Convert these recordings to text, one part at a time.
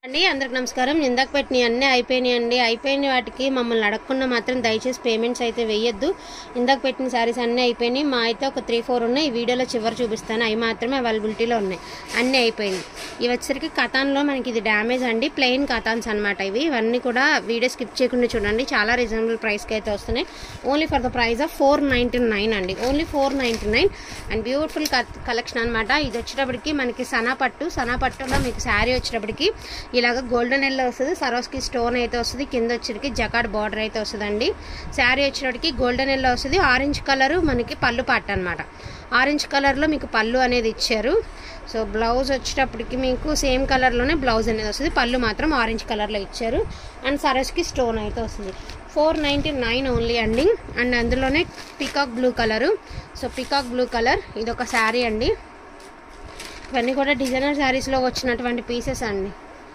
అండి అందరికి నమస్కారం ఇందాక పెట్టినవి అన్నీ అయిపోయినాయి అండి అయిపోయిన వాటికి మమ్మల్ని అడగకుండా మాత్రం దయచేసి పేమెంట్స్ అయితే వేయొద్దు ఇందాక పెట్టిన శారీస్ అన్నీ అయిపోయినాయి మా అయితే ఒక త్రీ ఫోర్ ఉన్నాయి ఈ వీడియోలో చివరి చూపిస్తాను అవి మాత్రమే అవైలబిలిటీలో ఉన్నాయి అన్నీ అయిపోయింది ఇవి వచ్చేసరికి కథాన్లో మనకి ఇది డ్యామేజ్ అండి ప్లెయిన్ కథాన్స్ అనమాట ఇవి ఇవన్నీ కూడా వీడియో స్కిప్ చేయకుండా చూడండి చాలా రీజనబుల్ ప్రైస్కి అయితే వస్తున్నాయి only for the price of four ninety nine అండి only four ninety nine and beautiful collection అనమాట ఇది వచ్చేటప్పటికి మనకి సనా పట్టు సనా పట్టులో మీకు శారీ వచ్చేటప్పటికి ఇలాగ గోల్డెన్ ఎల్లో వస్తుంది సరోస్కి స్టోన్ అయితే వస్తుంది కింద వచ్చేటికి జకాడ్ బార్డర్ అయితే వస్తుందండి శారీ వచ్చేటప్పటికి గోల్డెన్ ఎల్లో వస్తుంది ఆరెంజ్ కలర్ మనకి పళ్ళు పట్టు అనమాట ఆరెంజ్ కలర్లో మీకు పళ్ళు అనేది ఇచ్చారు సో బ్లౌజ్ వచ్చేటప్పటికి మీకు సేమ్ కలర్లోనే బ్లౌజ్ అనేది వస్తుంది పళ్ళు మాత్రం ఆరెంజ్ కలర్లో ఇచ్చారు అండ్ సరోస్కి స్టోన్ అయితే వస్తుంది ఫోర్ నైంటీ నైన్ ఓన్లీ అండి అండ్ అందులోనే peacock blue colour so peacock blue colour ఇది ఒక శారీ అండి ఇవన్నీ కూడా డిజైనర్ శారీస్లో వచ్చినటువంటి పీసెస్ అండి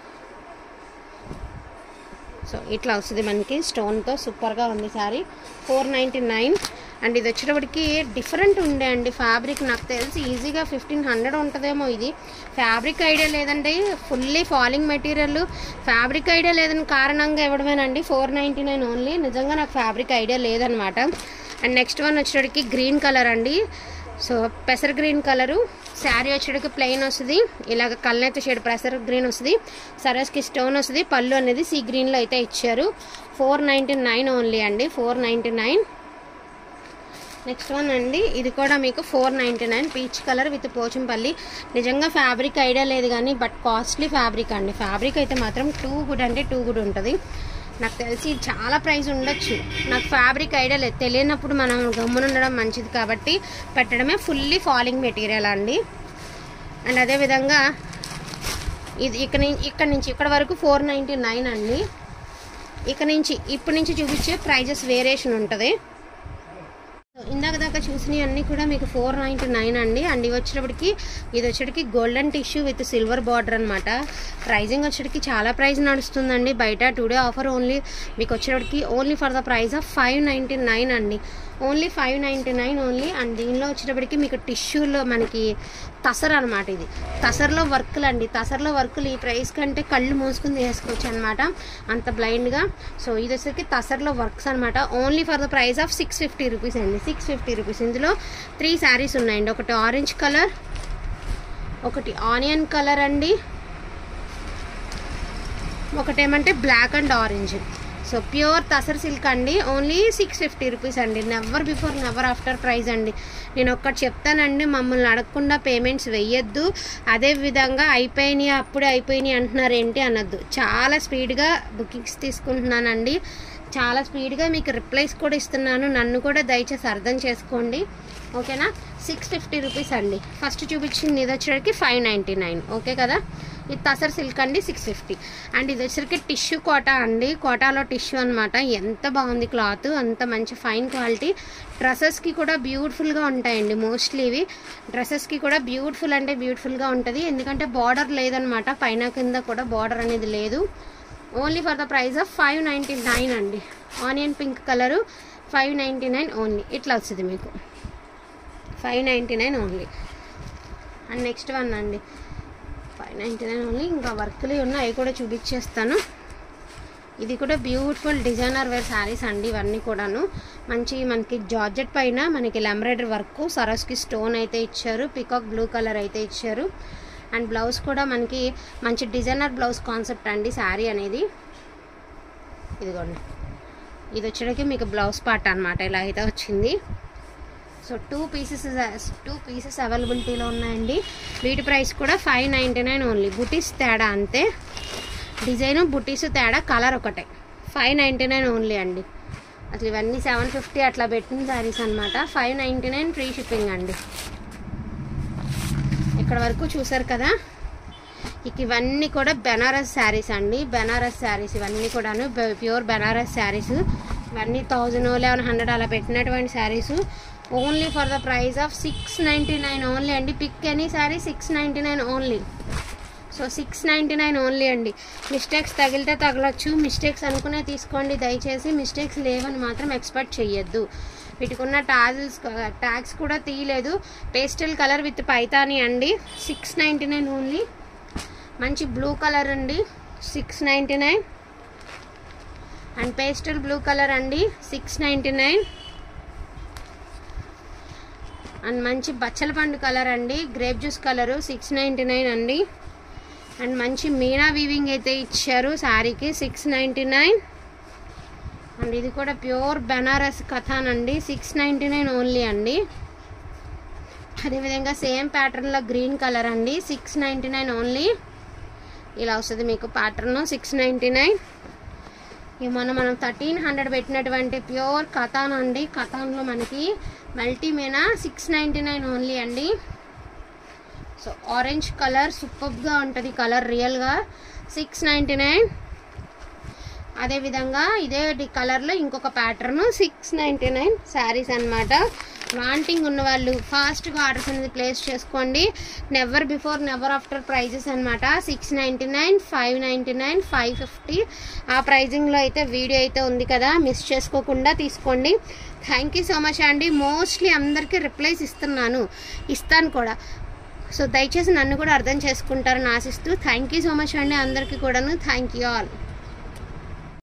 సో ఇట్లా వస్తుంది మనకి స్టోన్తో సూపర్గా ఉంది sari four ninety nine and ఇది వచ్చేటప్పటికి డిఫరెంట్ ఉండే అండి ఫ్యాబ్రిక్ నాకు తెలిసి ఈజీగా ఫిఫ్టీన్ హండ్రెడ్ ఉంటుందేమో ఇది ఫ్యాబ్రిక్ ఐడియా లేదండి fully falling material fabric idea లేదని కారణంగా ఇవ్వడమేనండి ఫోర్ నైంటీ నైన్ ఓన్లీ నిజంగా నాకు ఫ్యాబ్రిక్ ఐడియా లేదనమాట అండ్ నెక్స్ట్ వన్ వచ్చేటప్పటికి గ్రీన్ కలర్ అండి సో పెసర్ గ్రీన్ కలరు శారీ వచ్చేటికి ప్లెయిన్ వస్తుంది ఇలాగ కళ్ళనైతే షేడ్ పెసర్ గ్రీన్ వస్తుంది సరస్కి స్టోన్ వస్తుంది పళ్ళు అనేది సీ గ్రీన్లో అయితే ఇచ్చారు ఫోర్ నైంటీ నైన్ ఓన్లీ అండి four ninety nine next one అండి ఇది కూడా మీకు four ninety nine peach colour with Pochampally నిజంగా ఫ్యాబ్రిక్ ఐడియా లేదు కానీ బట్ కాస్ట్లీ ఫ్యాబ్రిక్ అండి ఫ్యాబ్రిక్ అయితే మాత్రం టూ గుడ్ అంటే టూ గుడ్ ఉంటుంది నాకు తెలిసి చాలా ప్రైస్ ఉండొచ్చు నాకు ఫ్యాబ్రిక్ ఐడియా లేదు తెలియనప్పుడు మనం గమ్మున ఉండడం మంచిది కాబట్టి పెట్టడమే ఫుల్లీ ఫాలింగ్ మెటీరియల్ అండి అండ్ అదేవిధంగా ఇది ఇక్కడ నుంచి ఇక్కడ నుంచి ఇక్కడ వరకు ఫోర్ నైంటీ నైన్ అండి ఇక్కడ నుంచి ఇప్పటి నుంచి చూపించే ప్రైజెస్ వేరియేషన్ ఉంటుంది ఇందాక దాకా చూసినవి అన్నీ కూడా మీకు ఫోర్ నైంటీ నైన్ అండి అండ్ ఇవి వచ్చేటప్పటికి ఇది వచ్చేటికి golden tissue with silver border అనమాట ప్రైజింగ్ వచ్చేటికి చాలా ప్రైస్ నడుస్తుందండి బయట టుడే ఆఫర్ ఓన్లీ మీకు వచ్చేటప్పటికి only for the price of five ninety nine అండి only five ninety nine only and దీనిలో వచ్చేటప్పటికి మీకు టిష్యూలో మనకి తసర్ అనమాట ఇది తసర్లో వర్కులు అండి తసర్లో వర్కులు ఈ ప్రైస్ కంటే కళ్ళు మూసుకుని వేసుకోవచ్చు అనమాట అంత బ్లైండ్గా సో ఇది వచ్చేసరికి తసర్లో వర్క్స్ అనమాట only for the price of six fifty rupees అండి సిక్స్ ఫిఫ్టీ రూపీస్ ఇందులో త్రీ శారీస్ ఉన్నాయండి ఒకటి ఆరెంజ్ కలర్ ఒకటి ఆనియన్ కలర్ అండి ఒకటేమంటే black and orange so pure tussar silk అండి ఓన్లీ సిక్స్ ఫిఫ్టీ రూపీస్ అండి never before never after price అండి నేను ఒక్కటి చెప్తానండి మమ్మల్ని అడగకుండా పేమెంట్స్ వెయ్యొద్దు అదేవిధంగా అయిపోయినాయి అప్పుడే అయిపోయినాయి అంటున్నారు ఏంటి అనొద్దు చాలా స్పీడ్గా బుకింగ్స్ తీసుకుంటున్నానండి చాలా స్పీడ్గా మీకు రిప్లైస్ కూడా ఇస్తున్నాను నన్ను కూడా దయచేసి అర్థం చేసుకోండి ఓకేనా సిక్స్ ఫిఫ్టీ రూపీస్ అండి ఫస్ట్ చూపించింది ఇది వచ్చేసరికి ఫైవ్ నైంటీ నైన్ ఓకే కదా ఇది తసర్ సిల్క్ అండి సిక్స్ ఫిఫ్టీ అండ్ ఇది వచ్చేసరికి టిష్యూ కోటా అండి కోటాలో టిష్యూ అనమాట ఎంత బాగుంది క్లాత్ అంత మంచి ఫైన్ క్వాలిటీ డ్రెస్సెస్కి కూడా బ్యూటిఫుల్గా ఉంటాయండి మోస్ట్లీ ఇవి డ్రెస్సెస్కి కూడా బ్యూటిఫుల్ అంటే బ్యూటిఫుల్గా ఉంటుంది ఎందుకంటే బార్డర్ లేదనమాట పైన కింద కూడా బార్డర్ అనేది లేదు only for the price of five ninety nine అండి onion pink colour five ninety nine only ఇట్లా వస్తుంది మీకు five ninety nine only and next one అండి ఫైవ్ నైంటీ నైన్ ఓన్లీ ఇంకా వర్క్లు ఉన్నాయి అవి కూడా చూపించేస్తాను ఇది కూడా బ్యూటిఫుల్ డిజైనర్ వేర్ శారీస్ అండి ఇవన్నీ కూడాను మంచి మనకి జార్జెట్ పైన మనకి ఎంబ్రాయిడరీ వర్క్ సరస్కి స్టోన్ అయితే ఇచ్చారు పికాక్ బ్లూ కలర్ అయితే ఇచ్చారు అండ్ బ్లౌజ్ కూడా మనకి మంచి డిజైనర్ బ్లౌజ్ కాన్సెప్ట్ అండి శారీ అనేది ఇదిగోండి ఇది వచ్చేటికి మీకు బ్లౌజ్ పార్ట్ అనమాట ఇలా అయితే వచ్చింది so two pieces two pieces అవైలబిలిటీలో ఉన్నాయండి వీటి ప్రైస్ కూడా ఫైవ్ నైంటీ నైన్ ఓన్లీ బుటీస్ తేడా అంతే డిజైన్ బుటీస్ తేడా కలర్ ఒకటే ఫైవ్ నైంటీ నైన్ ఓన్లీ అండి అసలు ఇవన్నీ సెవెన్ ఫిఫ్టీ అట్లా పెట్టిన శారీస్ అనమాట five ninety nine free shipping అండి ఇక్కడ వరకు చూసారు కదా ఇక ఇవన్నీ కూడా బెనారస్ శారీస్ అండి బెనారస్ శారీస్ ఇవన్నీ కూడాను ప్యూర్ బెనారస్ శారీస్ ఇవన్నీ థౌజండ్ లెవెన్ హండ్రెడ్ అలా పెట్టినటువంటి saris only for the price of six ninety nine only అండి pick any sari six ninety nine only so six ninety nine only అండి మిస్టేక్స్ తగిలితే తగలొచ్చు మిస్టేక్స్ అనుకునే తీసుకోండి దయచేసి మిస్టేక్స్ లేవని మాత్రం ఎక్స్పెక్ట్ చెయ్యొద్దు వీటికి ఉన్న టాజిల్స్ ట్యాగ్స్ కూడా తీయలేదు పేస్టల్ కలర్ విత్ పైతాని అండి సిక్స్ నైంటీ నైన్ ఓన్లీ మంచి బ్లూ కలర్ అండి six ninety nine and pastel blue colour అండి సిక్స్ నైంటీ నైన్ అండ్ మంచి బచ్చల పండు కలర్ అండి grape juice colour six ninety nine అండి అండ్ మంచి మీనా వీవింగ్ అయితే ఇచ్చారు శారీకి సిక్స్ నైంటీ నైన్ అండ్ ఇది కూడా ప్యూర్ బెనారస్ కథాన్ అండి సిక్స్ నైంటీ నైన్ ఓన్లీ అండి అదేవిధంగా సేమ్ ప్యాటర్న్లో గ్రీన్ కలర్ అండి సిక్స్ నైంటీ నైన్ ఓన్లీ ఇలా వస్తుంది మీకు ప్యాటర్న్ సిక్స్ నైంటీ నైన్ ఇవి మనం మనం థర్టీన్ హండ్రెడ్ పెట్టినటువంటి ప్యూర్ కథాన్ అండి కథాన్లో మనకి మల్టీమేనా సిక్స్ నైంటీ నైన్ ఓన్లీ అండి సో ఆరెంజ్ కలర్ సూపర్గా ఉంటుంది కలర్ రియల్గా సిక్స్ నైంటీ నైన్ అదేవిధంగా ఇదే కలర్లో ఇంకొక pattern six ninety nine saris అనమాట వాంటింగ్ ఉన్న వాళ్ళు ఫాస్ట్గా ఆర్డర్స్ అనేది ప్లేస్ చేసుకోండి never before never after prices అనమాట six ninety nine five ninety nine five fifty ఆ ప్రైజింగ్లో అయితే వీడియో అయితే ఉంది కదా మిస్ చేసుకోకుండా తీసుకోండి థ్యాంక్ యూ సో మచ్ అండి మోస్ట్లీ అందరికీ రిప్లైస్ ఇస్తున్నాను ఇస్తాను కూడా సో దయచేసి నన్ను కూడా అర్థం చేసుకుంటారని ఆశిస్తూ థ్యాంక్ యూ సో మచ్ అండి అందరికీ కూడాను థ్యాంక్ యూ ఆల్